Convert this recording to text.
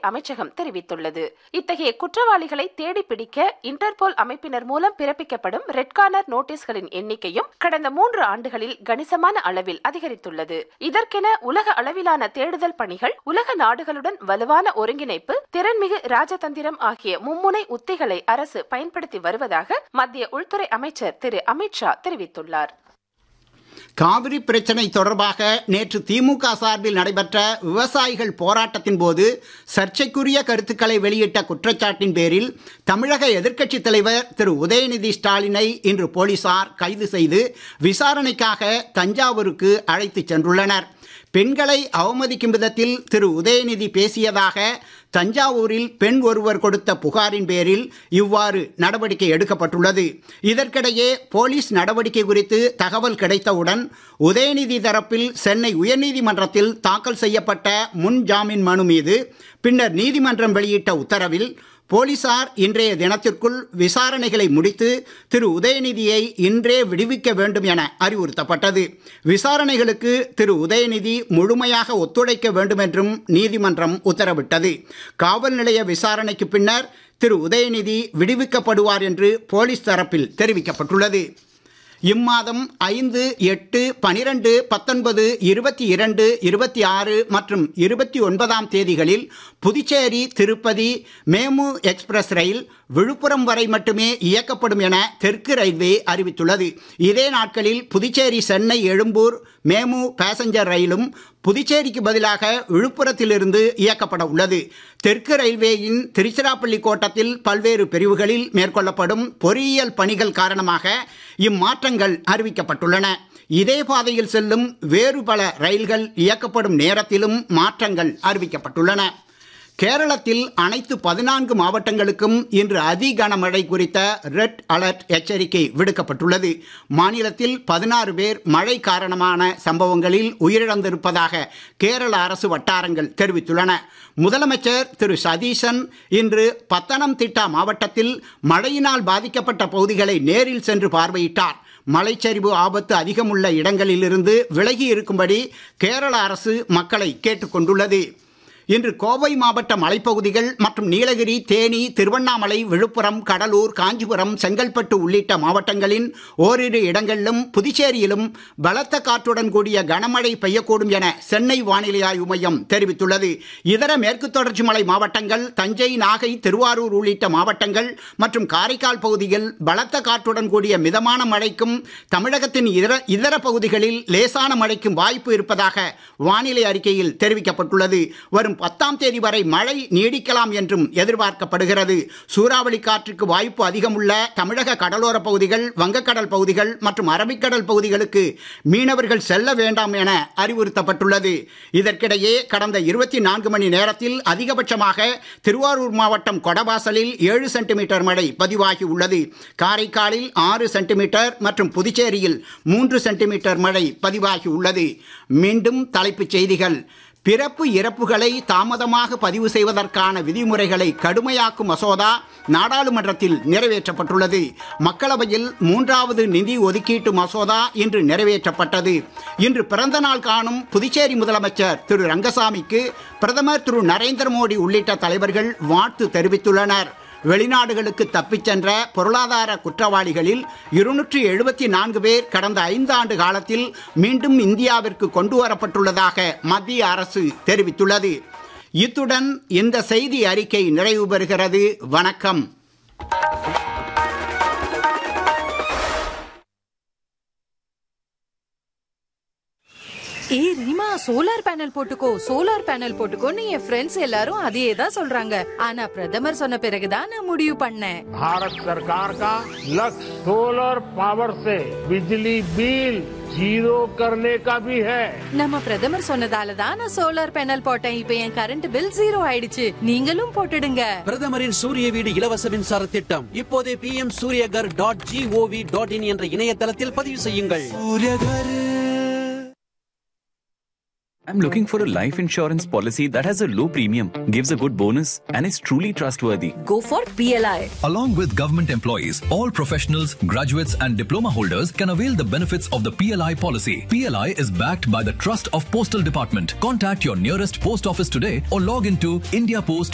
அமைச்சகம் தெரிவித்துள்ளது இத்தகைய குற்றவாளிகளை தேடி பிடிக்க இன்டர்போல் அமைப்பினர் மூலம் பிறப்பிக்கப்படும் ரெட் கார்னர் நோட்டீஸ்களின் எண்ணிக்கையும் கடந்த மூன்று ஆண்டுகளில் கணிசமான அளவில் அதிகரித்துள்ளது இதற்கென உலக அளவிலான தேடுதல் பணிகள் உலக நாடுகளுடன் வலுவான ஒருங்கிணைப்பு திறன்மிகு ராஜதந்திரம் ஆகிய மும்முனை உத்திகளை அரசு பயன்படுத்தி வருவதாக மத்திய உள்துறை அமைச்சர் திரு அமித்ஷா தெரிவித்துள்ளார் காவிரி பிரச்சனை தொடர்பாக நேற்று திமுக சார்பில் நடைபெற்ற விவசாயிகள் போராட்டத்தின் போது சர்ச்சைக்குரிய கருத்துக்களை வெளியிட்ட குற்றச்சாட்டின் பேரில் தமிழக எதிர்க்கட்சித் தலைவர் திரு உதயநிதி ஸ்டாலினை இன்று போலீசார் கைது செய்து விசாரணைக்காக தஞ்சாவூருக்கு அழைத்துச் சென்றுள்ளனர் பெண்களை அவமதிக்கும் விதத்தில் திரு உதயநிதி பேசியதாக தஞ்சாவூரில் பெண் ஒருவர் கொடுத்த புகாரின் பேரில் இவ்வாறு நடவடிக்கை எடுக்கப்பட்டுள்ளது இதற்கிடையே போலீஸ் நடவடிக்கை குறித்து தகவல் கிடைத்தவுடன் உதயநிதி தரப்பில் சென்னை உயர்நீதிமன்றத்தில் தாக்கல் செய்யப்பட்ட முன் ஜாமீன் மனு மீது பின்னர் நீதிமன்றம் வெளியிட்ட உத்தரவில் போலீசார் இன்றைய தினத்திற்குள் விசாரணைகளை முடித்து திரு உதயநிதியை இன்றே விடுவிக்க வேண்டும் என அறிவுறுத்தப்பட்டது விசாரணைகளுக்கு திரு உதயநிதி முழுமையாக ஒத்துழைக்க வேண்டும் என்றும் நீதிமன்றம் உத்தரவிட்டது காவல் நிலைய விசாரணைக்கு பின்னர் திரு உதயநிதி விடுவிக்கப்படுவார் என்று போலீஸ் தரப்பில் தெரிவிக்கப்பட்டுள்ளது இம்மாதம் ஐந்து எட்டு பனிரெண்டு பத்தொன்பது இருபத்தி இரண்டு இருபத்தி ஆறு மற்றும் இருபத்தி ஒன்பதாம் தேதிகளில் புதுச்சேரி திருப்பதி மேமு எக்ஸ்பிரஸ் ரயில் விழுப்புரம் வரை மட்டுமே இயக்கப்படும் என தெற்கு ரயில்வே அறிவித்துள்ளது இதே நாட்களில் புதுச்சேரி சென்னை எழும்பூர் மேமு பேசஞ்சர் ரயிலும் புதுச்சேரிக்கு பதிலாக விழுப்புரத்திலிருந்து இயக்கப்பட உள்ளது தெற்கு ரயில்வேயின் திருச்சிராப்பள்ளி கோட்டத்தில் பல்வேறு பிரிவுகளில் மேற்கொள்ளப்படும் பொறியியல் பணிகள் காரணமாக இம்மாற்றங்கள் அறிவிக்கப்பட்டுள்ளன இதே பாதையில் செல்லும் வேறு பல ரயில்கள் இயக்கப்படும் நேரத்திலும் மாற்றங்கள் அறிவிக்கப்பட்டுள்ளன கேரளத்தில் அனைத்து பதினான்கு மாவட்டங்களுக்கும் இன்று அதி கனமழை குறித்த ரெட் அலர்ட் எச்சரிக்கை விடுக்கப்பட்டுள்ளது மாநிலத்தில் பதினாறு பேர் மழை காரணமான சம்பவங்களில் உயிரிழந்திருப்பதாக கேரள அரசு வட்டாரங்கள் தெரிவித்துள்ளன முதலமைச்சர் திரு சதீசன் இன்று பத்தனம்திட்டா மாவட்டத்தில் மழையினால் பாதிக்கப்பட்ட பகுதிகளை நேரில் சென்று பார்வையிட்டார் மலைச்சரிவு ஆபத்து அதிகமுள்ள இடங்களிலிருந்து விலகி இருக்கும்படி கேரள அரசு மக்களை கேட்டுக்கொண்டுள்ளது இன்று கோவை மாவட்ட மலைப்பகுதிகள் மற்றும் நீலகிரி தேனி திருவண்ணாமலை விழுப்புரம் கடலூர் காஞ்சிபுரம் செங்கல்பட்டு உள்ளிட்ட மாவட்டங்களின் ஓரிரு இடங்களிலும் புதுச்சேரியிலும் பலத்த காற்றுடன் கூடிய கனமழை பெய்யக்கூடும் என சென்னை வானிலை ஆய்வு மையம் தெரிவித்துள்ளது இதர மேற்கு தொடர்ச்சி மலை மாவட்டங்கள் தஞ்சை நாகை திருவாரூர் உள்ளிட்ட மாவட்டங்கள் மற்றும் காரைக்கால் பகுதியில் பலத்த காற்றுடன் கூடிய மிதமான மழைக்கும் தமிழகத்தின் இதர இதர பகுதிகளில் லேசான மழைக்கும் வாய்ப்பு இருப்பதாக வானிலை அறிக்கையில் தெரிவிக்கப்பட்டுள்ளது வரும் பத்தாம் தேதி வரை மழை நீடிக்கலாம் என்றும் எதிர்பார்க்கப்படுகிறது சூறாவளி காற்றுக்கு வாய்ப்பு அதிகமுள்ள தமிழக கடலோர பகுதிகள் வங்கக்கடல் பகுதிகள் மற்றும் அரபிக்கடல் பகுதிகளுக்கு மீனவர்கள் செல்ல வேண்டாம் என அறிவுறுத்தப்பட்டுள்ளது இதற்கிடையே கடந்த இருபத்தி நான்கு மணி நேரத்தில் அதிகபட்சமாக திருவாரூர் மாவட்டம் கொடவாசலில் ஏழு சென்டிமீட்டர் மழை பதிவாகி உள்ளது காரைக்காலில் ஆறு சென்டிமீட்டர் மற்றும் புதுச்சேரியில் மூன்று சென்டிமீட்டர் மழை பதிவாகி உள்ளது மீண்டும் தலைப்புச் செய்திகள் பிறப்பு இறப்புகளை தாமதமாக பதிவு செய்வதற்கான விதிமுறைகளை கடுமையாக்கும் மசோதா நாடாளுமன்றத்தில் நிறைவேற்றப்பட்டுள்ளது மக்களவையில் மூன்றாவது நிதி ஒதுக்கீட்டு மசோதா இன்று நிறைவேற்றப்பட்டது இன்று பிறந்த நாள் காணும் புதுச்சேரி முதலமைச்சர் திரு ரங்கசாமிக்கு பிரதமர் திரு நரேந்திர மோடி உள்ளிட்ட தலைவர்கள் வாழ்த்து தெரிவித்துள்ளனர் வெளிநாடுகளுக்கு தப்பிச் சென்ற பொருளாதார குற்றவாளிகளில் இருநூற்றி எழுபத்தி நான்கு பேர் கடந்த ஐந்து ஆண்டு காலத்தில் மீண்டும் இந்தியாவிற்கு கொண்டு வரப்பட்டுள்ளதாக மத்திய அரசு தெரிவித்துள்ளது இத்துடன் இந்த செய்தி அறிக்கை நிறைவு பெறுகிறது வணக்கம் ஏய் ரீமா சோலார் பேனல் போட்டுக்கோ சோலார் பேனல் போட்டுக்கோன்னு என் ஃப்ரெண்ட்ஸ் எல்லாரும் அதையே தான் சொல்றாங்க ஆனா பிரதமர் சொன்ன பிறகுதான் நான் முடிவு பண்ணேன் भारत सरकार का लक्ष्य सोलर पावर से बिजली बिल जीरो करने का भी है நம்ம பிரதமர் சொன்னதால தான் நான் சோலார் பேனல் போட்டேன் இப்போ என் கரண்ட் பில் ஜீரோ ஆயிடுச்சு நீங்களும் போட்டுடுங்க பிரதமரின் சூரிய வீடு இலவச மின்சார திட்டம் இப்போதே P M Surya Ghar dot G O V dot in என்ற இணையதளத்தில் பதிவு செய்யுங்கள் I'm looking for a life insurance policy that has a low premium, gives a good bonus, and is truly trustworthy. Go for PLI. Along with government employees, all professionals, graduates, and diploma holders can avail the benefits of the PLI policy. PLI is backed by the Trust of Postal Department. Contact your nearest post office today or log into India Post